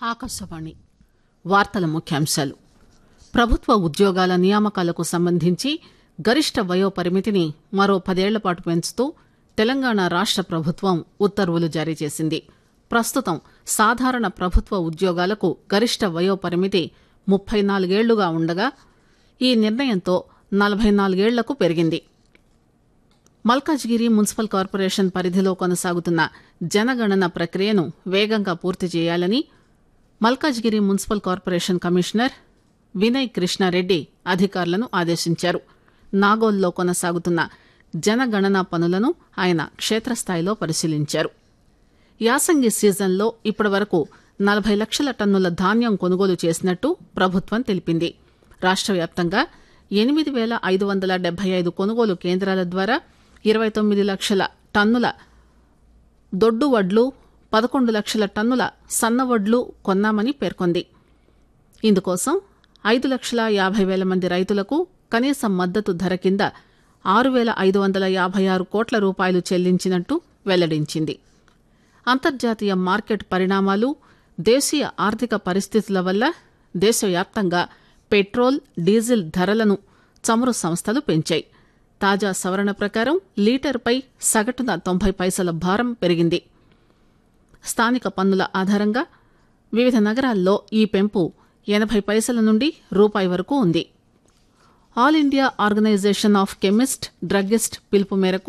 ఆకాశవాణి వార్తల ముఖ్యాంశాలు ప్రభుత్వ ఉద్యోగాల నియామకాలకు సంబంధించి గరిష్ట వయో పరిమితిని మరో పదేళ్ల పాటు పెంచుతూ తెలంగాణ రాష్ట ప్రభుత్వం ఉత్తర్వులు జారీ చేసింది ప్రస్తుతం సాధారణ ప్రభుత్వ ఉద్యోగాలకు గరిష్ట వయో పరిమితి ముప్పై నాలుగేళ్లుగా ఉండగా ఈ నిర్ణయంతో నలభై నాలుగేళ్లకు పెరిగింది మల్కాజ్గిరి మున్సిపల్ కార్పొరేషన్ పరిధిలో కొనసాగుతున్న జనగణన ప్రక్రియను వేగంగా పూర్తి చేయాలని Malkajgiri municipal corporation commissioner Vinay Krishnareddy అధికారులను ఆదేశించారు నాగోల్లో కొనసాగుతున్న జనగణన పనులను ఆయన క్షేత్రస్థాయిలో పరిశీలించారు యాసంగి సీజన్లో ఇప్పటివరకు నలభై లక్షల టన్నుల ధాన్యం కొనుగోలు చేసినట్టు ప్రభుత్వం తెలిపింది రాష్ట వ్యాప్తంగా ఎనిమిది పేల ఐదు వందల డెబ్బై ఐదు కొనుగోలు కేంద్రాల ద్వారా ఇరవై తొమ్మిది లక్షల టన్నుల దొడ్డు వడ్లు పదకొండు లక్షల టన్నుల సన్న వడ్లు కొన్నామని పేర్కొంది ఇందుకోసం ఐదు లక్షల యాభై వేల మంది రైతులకు కనీస మద్దతు ధర కింద ఆరు వేల ఐదు వందల యాభై ఆరు కోట్ల రూపాయలు చెల్లించినట్టు వెల్లడించింది అంతర్జాతీయ మార్కెట్ పరిణామాలు దేశీయ ఆర్థిక పరిస్థితుల వల్ల దేశవ్యాప్తంగా పెట్రోల్ డీజిల్ ధరలను చమురు సంస్థలు పెంచాయి తాజా సవరణ ప్రకారం లీటర్పై సగటున తొంభై పైసల భారం పెరిగింది స్థానిక పన్నుల ఆధారంగా వివిధ నగరాల్లో ఈ పెంపు ఎనభై పైసల నుండి రూపాయి వరకు ఉంది all India organisation of chemist druggist పిలుపు మేరకు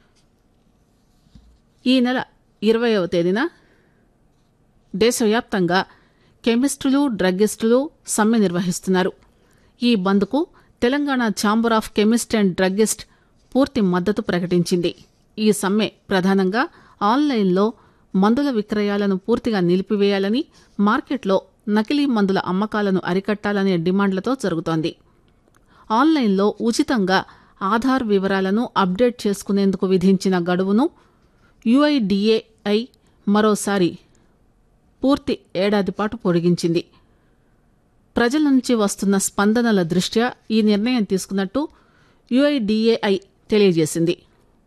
ఈ నెల ఇరవయవ తేదీన దేశవ్యాప్తంగా కెమిస్టులు డ్రగ్గిస్టులు సమ్మె నిర్వహిస్తున్నారు ఈ బంద్కు Telangana chamber of chemist and druggist పూర్తి మద్దతు ప్రకటించింది ఈ సమ్మె ప్రధానంగా ఆన్లైన్లో మందుల విక్రయాలను పూర్తిగా నిలిపివేయాలని మార్కెట్లో నకిలీ మందుల అమ్మకాలను అరికట్టాలనే డిమాండ్లతో జరుగుతోంది ఆన్లైన్లో ఉచితంగా ఆధార్ వివరాలను అప్డేట్ చేసుకునేందుకు విధించిన గడువును యుఐడిఏఐ మరోసారి పూర్తి ఏడాది పాటు పొడిగించింది ప్రజల నుంచి వస్తున్న స్పందనల దృష్ట్యా ఈ నిర్ణయం తీసుకున్నట్టు యుఐడిఏఐ తెలియజేసింది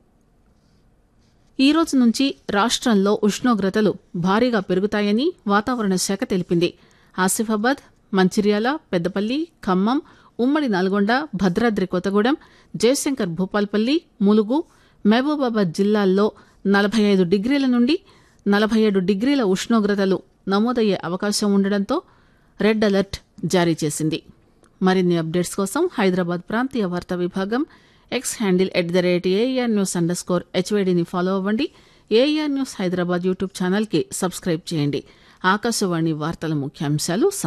ఈ రోజు నుంచి రాష్ట్రంలో ఉష్ణోగ్రతలు భారీగా పెరుగుతాయని వాతావరణ శాఖ తెలిపింది ఆసిఫాబాద్ మంచిర్యాల పెద్దపల్లి ఖమ్మం ఉమ్మడి నల్గొండ భద్రాద్రి కొత్తగూడెం జయశంకర్ భూపాల్పల్లి ములుగు మహబూబాబాద్ జిల్లాల్లో నలభై ఐదు డిగ్రీల నుండి నలభై ఏడు డిగ్రీల ఉష్ణోగ్రతలు నమోదయ్యే అవకాశం ఉండడంతో రెడ్ అలర్ట్ జారీ చేసింది మరిన్ని అప్డేట్స్ కోసం హైదరాబాద్ ప్రాంతీయ వార్తా విభాగం X handle at the rate AR news underscore హెచ్వైడిని ఫాలో అవ్వండి ఏఆర్ న్యూస్ హైదరాబాద్ యూట్యూబ్ ఛానల్కి సబ్స్క్రైబ్ చేయండి ఆకాశవాణి వార్తల ముఖ్యాంశాలు